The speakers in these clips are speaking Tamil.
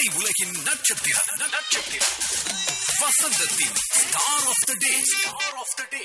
உலகின் நட்சத்திரம் நட்சத்திரம் வசந்தத்தின் star of the day star of the day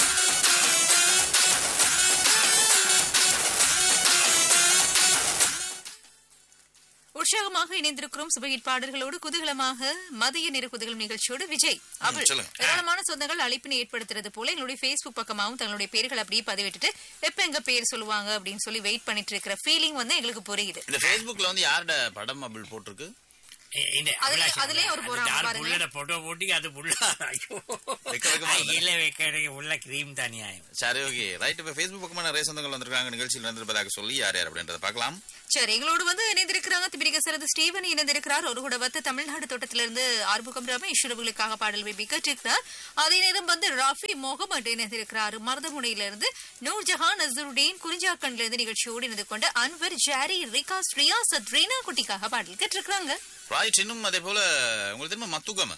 உற்சாகமாக இணைந்திருக்கிறோம் சுபகிட் பாடல்களோடு குதூகலமாக மதிய நிற குதூகலம் நிகழ்ச்சியோடு விஜய் அவள் சொல்லுங்க. ஏராளமான சொந்தங்கள் அழைப்பினை ஏற்படுத்துறது போல எங்களுடைய Facebook பக்கமாகவும் தங்களுடைய பேர்கள் அப்படியே பதிவிட்டுட்டு எப்ப எங்க பேர் சொல்லுவாங்க அப்படின்னு சொல்லி வெயிட் பண்ணிட்டு இருக்கிற ஃபீலிங் வந்து எங்களுக்கு புரியுது இந்த Facebookல வந்து யாரோட படம் அப்படி போட்டிருக்கு ஏ- இந்த அதுல- அபிலாஷ் அதுலயே ஒரு அது போறாங்க யார் பாருங்க. புள்ளட போட்டோ போட்டு அது புள்ள ஐயோ வைக்க வைக்க மாட்டேன். இல்ல வைக்க உள்ள கிரீம் தானியாயம் சரி ஓகே ரைட் இப்ப Facebook பக்கமா நிறைய சொந்தங்கள் வந்திருக்காங்க நிகழ்ச்சியில் வந்திருப்பதாக சொல்லி யார் யார் அப்படின்றத பார்க்கலாம் சரி எங்களோடு வந்து இணைந்திருக்கிறாங்க திபிரிக சிறந்த ஸ்டீவன் இணைந்திருக்கிறார் ஒரு கூட வந்து தமிழ்நாடு தோட்டத்திலிருந்து ஆர்முகம் ரமேஷ் உறவுகளுக்காக பாடல் விபி கேட்டிருக்கிறார் அதே நேரம் வந்து ராஃபி முகமது இணைந்திருக்கிறார் மருதமுனையிலிருந்து நூர் ஜஹான் அசருடீன் குறிஞ்சாக்கண்ல இருந்து நிகழ்ச்சியோடு இணைந்து கொண்டு அன்வர் ஜாரி ரிகாஸ் ரியாசத் ரீனா குட்டிக்காக பாடல் கேட்டிருக்கிறாங்க ரைட் இன்னும் அதே போல உங்களுக்கு தெரியுமா மத்துகம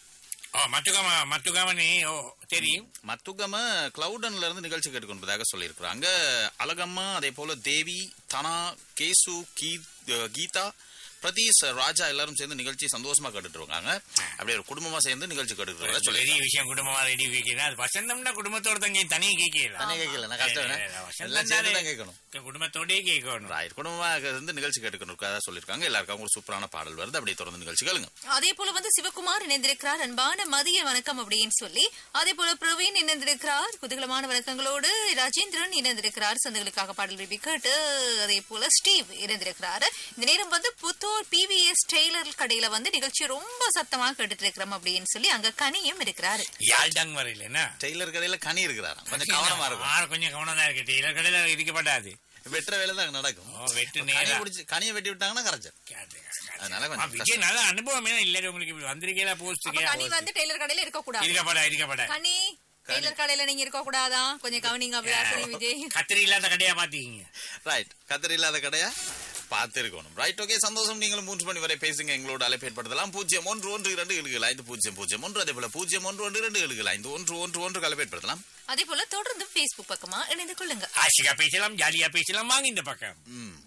ஓ மத்துகாம மத்துகாமனே ஓ தெரியும் மத்துகம கிளவுடன்ல இருந்து நிகழ்ச்சி கேட்டுக்கொண்டதாக சொல்லியிருக்கிறாங்க அழகம்மா அதே போல தேவி தனா கேசு கீத் கீதா பிரதீஷ் ராஜா எல்லாரும் சேர்ந்து நிகழ்ச்சி சந்தோஷமா கேட்டுட்டு இருக்காங்க அப்படியே ஒரு குடும்பமா சேர்ந்து நிகழ்ச்சி கேட்டுட்டு இருக்கறதா சொல்லி பெரிய விஷயம் குடும்பமா ரெடி கேட்கிறேன் அது வசந்தம்னா குடும்பத்தோட தங்க தனியே கேட்கல தனியா கேட்கல, நான் கஷ்டம் என்ன? எல்லாம் சேர்ந்து தான் கேட்கணும். குடும்பத்தோடயே கேட்கணும் ரைட் குடும்பமா இருந்து நிகழ்ச்சி கேட்டுக்கொண்டிருக்கதா சொல்லியிருக்காங்க எல்லாருக்கும் ஒரு சூப்பரான பாடல் வருது அப்படியே தொடர்ந்து நிகழ்ச்சி கேளுங்க அதே போல வந்து சிவகுமார் இணைந்திருக்கிறார் அன்பான மதிய வணக்கம் அப்படின்னு சொல்லி அதே போல பிரவீன் இணைந்திருக்கிறார் குதூகலமான வணக்கங்களோடு ராஜேந்திரன் இணைந்திருக்கிறார் சொந்தங்களுக்காக பாடல் விபி கேட்டு அதே போல ஸ்டீவ் இணைந்திருக்கிறார் இந்த நேரம் வந்து புத்தூர் பிவிஎஸ் டெய்லர் கடையில வந்து நிகழ்ச்சி ரொம்ப சத்தமா கேட்டுட்டு இருக்கிறோம் அப்படின்னு சொல்லி அங்க கனியும் இருக்கிறாரு யாழ்டாங் வரையில என்ன டெய்லர் கடையில கனி இருக்கிறாராம் கொஞ்சம் கவனமா இருக்கும் ஆ, கொஞ்சம் கவனம் தான் இருக்கு டெய்லர் கடையில இருக்கப்படாது வெட்டுற வேலை தான் அங்க நடக்கும் ஓ, வெட்டு கனியை நேரா. பிடிச்சி கனியை வெட்டி விட்டாங்கன்னா கரைச்சல் அதனால ஆ, கொஞ்சம் விஜய் நல்ல அனுபவம் ஏன்னா இல்ல உங்களுக்கு இப்படி வந்திருக்கீங்களா அப்ப போஸ்ட் கனி வந்து டெய்லர் கடையில இருக்க கூடாது இருக்கப்படா இருக்கப்படா கனி டெய்லர் கடையில நீங்க இருக்க கூடாதான் கொஞ்சம் கவனிங்க அபிலாஷினி விஜய் கத்திரி இல்லாத கடையா பாத்தீங்க ரைட் கத்தர் இல்லாத கடையா பார்த்து இருக்கணும் ரைட் ஓகே சந்தோஷம் நீங்களும் மூன்று மணி வரை பேசுங்க எங்களோட அழைப்பு ஏற்படுத்தலாம் பூஜ்ஜியம் ஒன்று ஒன்று இரண்டு ஏழுகள் ஐந்து பூஜ்ஜியம் பூஜ்ஜியம் ஒன்று அதே போல பூஜ்ஜியம் ஒன்று ஒன்று இரண்டு ஏழுகள் ஐந்து ஒன்று ஒன்று ஒன்று அழைப்பு ஏற்படுத்தலாம் அதே போல தொடர்ந்து Facebook பக்கமா இணைந்து கொள்ளுங்க ஆஷிகா பேசலாம் ஜாலியா பேசலாம் வாங்க இந்த பக்கம் ம்